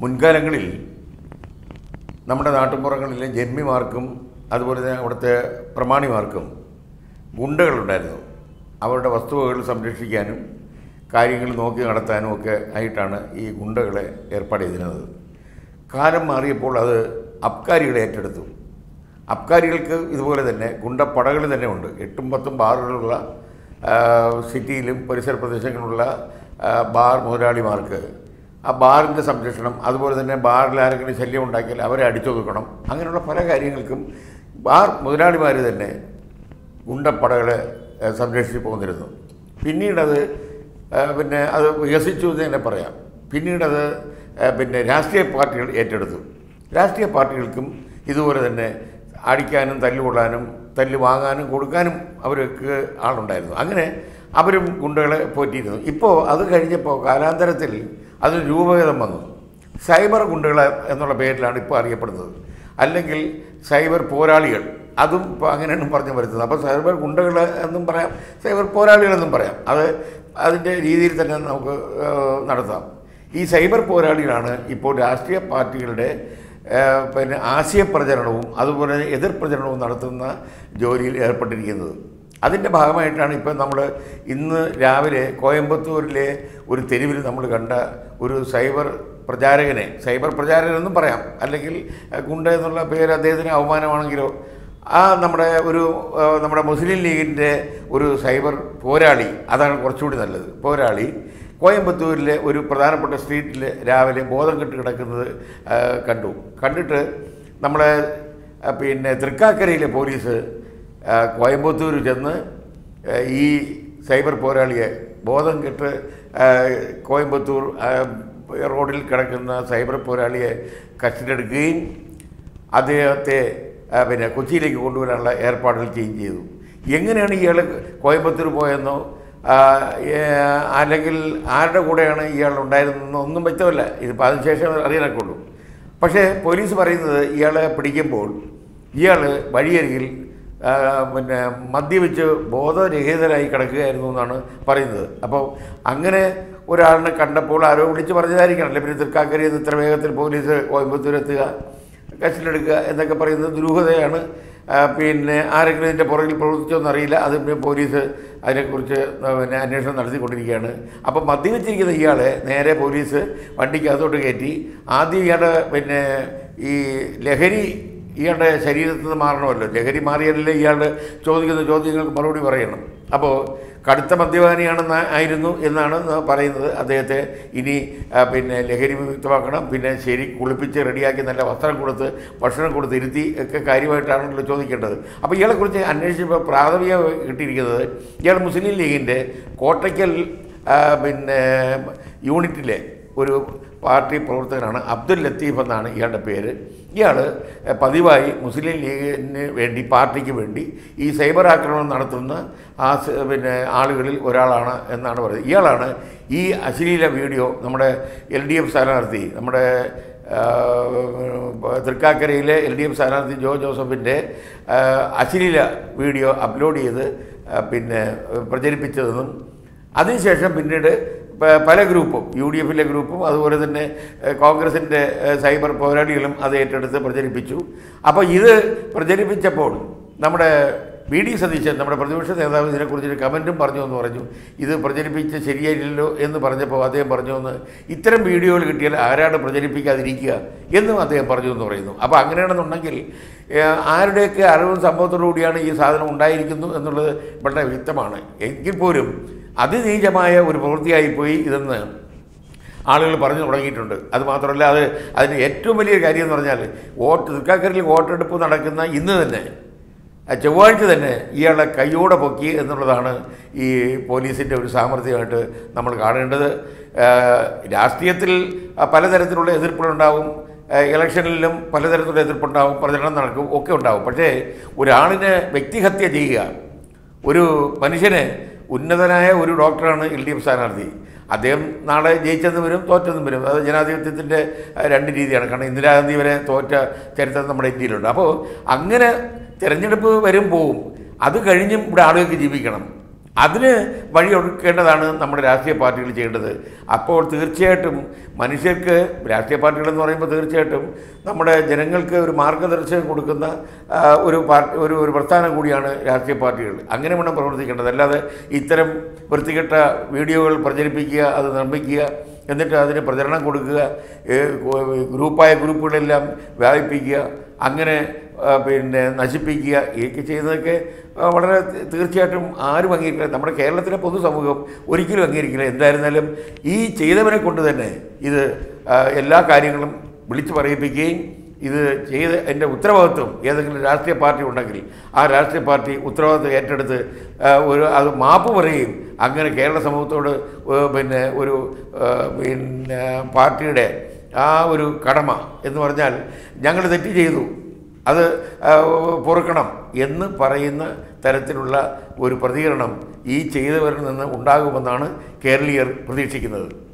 മുൻകാലങ്ങളിൽ നമ്മുടെ നാട്ടുമ്പുറങ്ങളിലെ ജന്മിമാർക്കും അതുപോലെ തന്നെ അവിടുത്തെ പ്രമാണിമാർക്കും ഗുണ്ടകളുണ്ടായിരുന്നു അവരുടെ വസ്തുവകൾ സംരക്ഷിക്കാനും കാര്യങ്ങൾ നോക്കി നടത്താനും ഒക്കെ ആയിട്ടാണ് ഈ ഗുണ്ടകളെ ഏർപ്പാട് ചെയ്തിരുന്നത് കാലം മാറിയപ്പോൾ അത് അബ്കാരികളെ ഏറ്റെടുത്തു അബ്കാരികൾക്ക് ഇതുപോലെ തന്നെ ഗുണ്ടപ്പടകൾ തന്നെ ഉണ്ട് എട്ടും പത്തും ബാറുകളുള്ള ആ, സിറ്റിയിലും പരിസര പ്രദേശങ്ങളിലുള്ള ആ, ബാർ മുതലാളിമാർക്ക് ആ ബാറിൻ്റെ സംരക്ഷണം അതുപോലെ തന്നെ ബാറിൽ ആരെങ്കിലും ശല്യം ഉണ്ടാക്കിയാൽ അവരെ അടിച്ചൊതുക്കണം അങ്ങനെയുള്ള പല കാര്യങ്ങൾക്കും ബാർ മുതലാളിമാർ തന്നെ ഗുണ്ടപ്പടകളെ ഏഹ്, സംരക്ഷിച്ച് പോന്നിരുന്നു പിന്നീടത് ഏഹ്, പിന്നെ അത് വികസിച്ചു എന്ന് തന്നെ പറയാം പിന്നീടത് ഏഹ്, പിന്നെ രാഷ്ട്രീയ പാർട്ടികൾ ഏറ്റെടുത്തു രാഷ്ട്രീയ പാർട്ടികൾക്കും ഇതുപോലെ തന്നെ അടിക്കാനും തല്ലുകൊള്ളാനും തല്ല് വാങ്ങാനും കൊടുക്കാനും അവർക്ക് ആളുണ്ടായിരുന്നു അങ്ങനെ അവരും ഗുണ്ടകളെ പോറ്റിയിരുന്നു ഇപ്പോൾ അത് കഴിഞ്ഞപ്പോൾ കാലാന്തരത്തിൽ അതിന് രൂപഭേദം വന്നു സൈബർ ഗുണ്ടകൾ എന്നുള്ള പേരിലാണ് ഇപ്പോൾ അറിയപ്പെടുന്നത് അല്ലെങ്കിൽ സൈബർ പോരാളികൾ അതും ഇപ്പോൾ അങ്ങനെയാണ് പറഞ്ഞു വരുന്നത് അപ്പോൾ സൈബർ ഗുണ്ടകൾ എന്നും പറയാം സൈബർ പോരാളികളെന്നും പറയാം അത് അതിൻ്റെ രീതിയിൽ തന്നെ നമുക്ക് ഏഹ്, നടത്താം ഈ സൈബർ പോരാളികളാണ് ഇപ്പോൾ രാഷ്ട്രീയ പാർട്ടികളുടെ ഏഹ്, പിന്നെ ആശയപ്രചരണവും അതുപോലെ എതിർ പ്രചരണവും നടത്തുന്ന ജോലിയിൽ ഏർപ്പെട്ടിരിക്കുന്നത് അതിൻ്റെ ഭാഗമായിട്ടാണ് ഇപ്പം നമ്മൾ ഇന്ന് രാവിലെ കോയമ്പത്തൂരിലെ ഒരു തെരുവിൽ നമ്മൾ കണ്ട ഒരു സൈബർ പ്രചാരകനെ സൈബർ പ്രചാരകനെന്നും പറയാം അല്ലെങ്കിൽ അഹ്, ഗുണ്ട എന്നുള്ള പേര് അദ്ദേഹത്തിന് അവമാനമാണെങ്കിലോ ആ നമ്മുടെ ഒരു ആ, നമ്മുടെ മുസ്ലിം ലീഗിൻ്റെ ഒരു സൈബർ പോരാളി അതാണ് കുറച്ചുകൂടി നല്ലത് പോരാളി കോയമ്പത്തൂരിലെ ഒരു പ്രധാനപ്പെട്ട സ്ട്രീറ്റിൽ രാവിലെ ബോധം കെട്ട് കിടക്കുന്നത് ആ, കണ്ടു കണ്ടിട്ട് നമ്മളെ ആ, പിന്നെ തൃക്കാക്കരയിലെ പോലീസ് ആ, കോയമ്പത്തൂർ ചെന്ന് ആ, ഈ സൈബർ പോരാളിയെ ബോധം കെട്ട് ആ, കോയമ്പത്തൂർ ആ, റോഡിൽ കിടക്കുന്ന സൈബർ പോരാളിയെ കസ്റ്റഡിയെടുക്കുകയും അദ്ദേഹത്തെ ആ, പിന്നെ കൊച്ചിയിലേക്ക് കൊണ്ടുവരാനുള്ള ഏർപ്പാടുകൾ ചെയ്യുകയും ചെയ്തു എങ്ങനെയാണ് ഇയാൾ കോയമ്പത്തൂർ പോയെന്നോ ആ, ഏ, അല്ലെങ്കിൽ ആരുടെ കൂടെയാണ് ഇയാൾ ഉണ്ടായിരുന്നതെന്നോ ഒന്നും വ്യക്തമല്ല ഇതിപ്പോൾ അതിനുശേഷം അറിയാനൊക്കെ ഉള്ളൂ പക്ഷേ പോലീസ് പറയുന്നത് ഇയാളെ പിടിക്കുമ്പോൾ ഇയാൾ വഴിയരികിൽ ആ, പിന്നെ മദ്യപിച്ച് ബോധരഹിതരായി കിടക്കുകയായിരുന്നു എന്നാണ് പറയുന്നത് അപ്പോൾ അങ്ങനെ ഒരാളിനെ കണ്ടപ്പോൾ ആരോ വിളിച്ച് പറഞ്ഞതായിരിക്കണം അല്ലെ പിന്നെ തൃക്കാക്കരയിൽ നിന്ന് ഇത്ര വേഗത്തിൽ പോലീസ് കോയമ്പത്തൂർ എത്തുക കസ്റ്റഡിയെടുക്കുക എന്നൊക്കെ പറയുന്നത് ദുരൂഹതയാണ് ആ, പിന്നെ ആരെങ്കിലും ഇതിൻ്റെ പുറകിൽ പ്രവർത്തിച്ചോന്നറിയില്ല അത് പിന്നെ പോലീസ് അതിനെക്കുറിച്ച് പിന്നെ അന്വേഷണം നടത്തിക്കൊണ്ടിരിക്കുകയാണ് അപ്പം മദ്യവെച്ചിരിക്കുന്ന ഇയാളെ നേരെ പോലീസ് വണ്ടിക്കകത്തോട്ട് കയറ്റി ആദ്യം ഇയാളുടെ പിന്നെ ഈ ലഹരി ഇയാളുടെ ശരീരത്തിൽ നിന്ന് മാറണമല്ലോ ലഹരി മാറിയാലല്ലേ ഇയാളുടെ ചോദിക്കുന്ന ചോദ്യങ്ങൾക്ക് മറുപടി പറയണം അപ്പോൾ കടുത്ത മദ്യപാനിയാണെന്ന് ആയിരുന്നു എന്നാണ് പറയുന്നത് അദ്ദേഹത്തെ ഇനി ആ, പിന്നെ ലഹരി വിമുക്തമാക്കണം പിന്നെ ശരി കുളിപ്പിച്ച് റെഡിയാക്കി നല്ല വസ്ത്രം കൊടുത്ത് ഭക്ഷണം കൊടുത്ത് ഇരുത്തി ഒക്കെ കാര്യമായിട്ടാണല്ലോ ചോദിക്കേണ്ടത് അപ്പോൾ ഇയാളെക്കുറിച്ച് അന്വേഷിച്ചപ്പോൾ പ്രാഥമിക കിട്ടിയിരിക്കുന്നത് ഇയാൾ മുസ്ലിം ലീഗിൻ്റെ കോട്ടയ്ക്കൽ ആ, പിന്നെ യൂണിറ്റിലെ ഒരു പാർട്ടി പ്രവർത്തകനാണ് അബ്ദുൽ ലത്തീഫ് എന്നാണ് ഇയാളുടെ പേര് ഇയാൾ പതിവായി മുസ്ലിം ലീഗിന് വേണ്ടി പാർട്ടിക്ക് വേണ്ടി ഈ സൈബർ ആക്രമണം നടത്തുന്ന ആ സ- പിന്നെ ആളുകളിൽ ഒരാളാണ് എന്നാണ് പറയുന്നത് ഇയാളാണ് ഈ അശ്ലീല വീഡിയോ നമ്മുടെ എൽ ഡി എഫ് സ്ഥാനാർത്ഥി നമ്മുടെ ആ, തൃക്കാക്കരയിലെ എൽ ഡി എഫ് സ്ഥാനാർത്ഥി ജോ ജോസഫിൻ്റെ ആ, അശ്ലീല വീഡിയോ അപ്ലോഡ് ചെയ്ത് ആ, പിന്നെ പ്രചരിപ്പിച്ചതെന്നും അതിനുശേഷം പിന്നീട് പ- പല ഗ്രൂപ്പും യു ഡി എഫിലെ ഗ്രൂപ്പും അതുപോലെ തന്നെ ഏഹ്, കോൺഗ്രസിൻ്റെ ഏഹ്, സൈബർ പോരാളികളും അത് ഏറ്റെടുത്ത് പ്രചരിപ്പിച്ചു അപ്പോൾ ഇത് പ്രചരിപ്പിച്ചപ്പോൾ നമ്മുടെ വി ഡി സതീശൻ നമ്മുടെ പ്രതിപക്ഷ നേതാവ് ഇതിനെക്കുറിച്ചൊരു കമൻറ്റും പറഞ്ഞു എന്ന് പറഞ്ഞു ഇത് പ്രചരിപ്പിച്ച് ശരിയായില്ലല്ലോ എന്ന് പറഞ്ഞപ്പോൾ അദ്ദേഹം പറഞ്ഞു എന്ന് ഇത്തരം വീഡിയോകൾ കിട്ടിയാൽ ആരാണ് പ്രചരിപ്പിക്കാതിരിക്കുക എന്നും അദ്ദേഹം പറഞ്ഞു എന്ന് പറയുന്നു അപ്പോൾ അങ്ങനെയാണെന്നുണ്ടെങ്കിൽ ഏഹ്, ആരുടെയൊക്കെ അറിവും സംഭവത്തോടു കൂടിയാണ് ഈ സാധനം ഉണ്ടായിരിക്കുന്നു എന്നുള്ളത് വളരെ വ്യക്തമാണ് എങ്കിൽ പോലും അതിനീചമായ ഒരു പ്രവൃത്തിയായിപ്പോയി ഇതെന്ന് ആളുകൾ പറഞ്ഞു തുടങ്ങിയിട്ടുണ്ട് അത് മാത്രമല്ല അത് അതിന് ഏറ്റവും വലിയ കാര്യം എന്ന് പറഞ്ഞാൽ വോട്ട് തൃക്കാക്കരയിൽ വോട്ടെടുപ്പ് നടക്കുന്ന ഇന്ന് തന്നെ ആ ചൊവ്വാഴ്ച തന്നെ ഇയാളെ കൈയോടെ പൊക്കി എന്നുള്ളതാണ് ഈ പോലീസിൻ്റെ ഒരു സാമർഥ്യമായിട്ട് നമ്മൾ കാണേണ്ടത് ആ, രാഷ്ട്രീയത്തിൽ ആ, പലതരത്തിലുള്ള എതിർപ്പുകളുണ്ടാവും ആ, ഇലക്ഷനിലും പലതരത്തിലുള്ള എതിർപ്പുണ്ടാവും പ്രചരണം നടക്കും ഒക്കെ ഉണ്ടാവും പക്ഷേ ഒരാളിനെ വ്യക്തിഹത്യ ചെയ്യുക ഒരു മനുഷ്യനെ ഉന്നതനായ ഒരു ഡോക്ടറാണ് എൽ ഡി എഫ് സ്ഥാനാർത്ഥി അദ്ദേഹം നാളെ ജയിച്ചെന്ന് വരും തോറ്റെന്നും വരും അത് ജനാധിപത്യത്തിൻ്റെ അഹ്, രണ്ട് രീതിയാണ് കാരണം ഇന്ദിരാഗാന്ധി വരെ തോറ്റ ചരിത്രം നമ്മുടെ ഇന്ത്യയിലുണ്ട് അപ്പോൾ അങ്ങനെ തിരഞ്ഞെടുപ്പ് വരും പോവും അത് കഴിഞ്ഞും ഇവിടെ ആളുകൾക്ക് ജീവിക്കണം അതിന് വഴിയൊടുക്കേണ്ടതാണ് നമ്മുടെ രാഷ്ട്രീയ പാർട്ടികൾ ചെയ്യേണ്ടത് അപ്പോൾ തീർച്ചയായിട്ടും മനുഷ്യർക്ക് രാഷ്ട്രീയ പാർട്ടികളെന്ന് പറയുമ്പോൾ തീർച്ചയായിട്ടും നമ്മുടെ ജനങ്ങൾക്ക് ഒരു മാർഗദർശനം കൊടുക്കുന്ന ആ, ഒരു പാർട്ടി ഒരു ഒരു പ്രസ്ഥാനം കൂടിയാണ് രാഷ്ട്രീയ പാർട്ടികൾ അങ്ങനെ വേണം പ്രവർത്തിക്കേണ്ടത് അല്ലാതെ ഇത്തരം വൃത്തികെട്ട വീഡിയോകൾ പ്രചരിപ്പിക്കുക അത് നിർമ്മിക്കുക എന്നിട്ട് അതിന് പ്രചരണം കൊടുക്കുക ഏ, ഗ്രൂപ്പായ ഗ്രൂപ്പുകളെല്ലാം വ്യാപിപ്പിക്കുക അങ്ങനെ ആ, പിന്നെ നശിപ്പിക്കുക ഇതൊക്കെ ചെയ്യുന്നതൊക്കെ ആ, വളരെ തീ- തീർച്ചയായിട്ടും ആരും അംഗീകരിക്കില്ല നമ്മുടെ കേരളത്തിലെ പൊതുസമൂഹം ഒരിക്കലും അംഗീകരിക്കില്ല എന്തായിരുന്നാലും ഈ ചെയ്തവനെ കൊണ്ട് തന്നെ ഇത് ആ, എല്ലാ കാര്യങ്ങളും വിളിച്ചു പറയിപ്പിക്കുകയും ഇത് ചെയ്ത് എൻ്റെ ഉത്തരവാദിത്വം ഏതെങ്കിലും രാഷ്ട്രീയ പാർട്ടി ഉണ്ടെങ്കിൽ ആ രാഷ്ട്രീയ പാർട്ടി ഉത്തരവാദിത്വം ഏറ്റെടുത്ത് ആ, ഒരു അത് മാപ്പ് പറയുകയും അങ്ങനെ കേരള സമൂഹത്തോട് ഏ, പിന്നെ ഒരു ആ, പിന്നെ പാർട്ടിയുടെ ആ ഒരു കടമ എന്ന് പറഞ്ഞാൽ ഞങ്ങൾ തെറ്റ് ചെയ്തു അത് ആ, പൊറുക്കണം എന്ന് പറയുന്ന തരത്തിലുള്ള ഒരു പ്രതികരണം ഈ ചെയ്തവരിൽ നിന്ന് ഉണ്ടാകുമെന്നാണ് കേരളീയർ പ്രതീക്ഷിക്കുന്നത്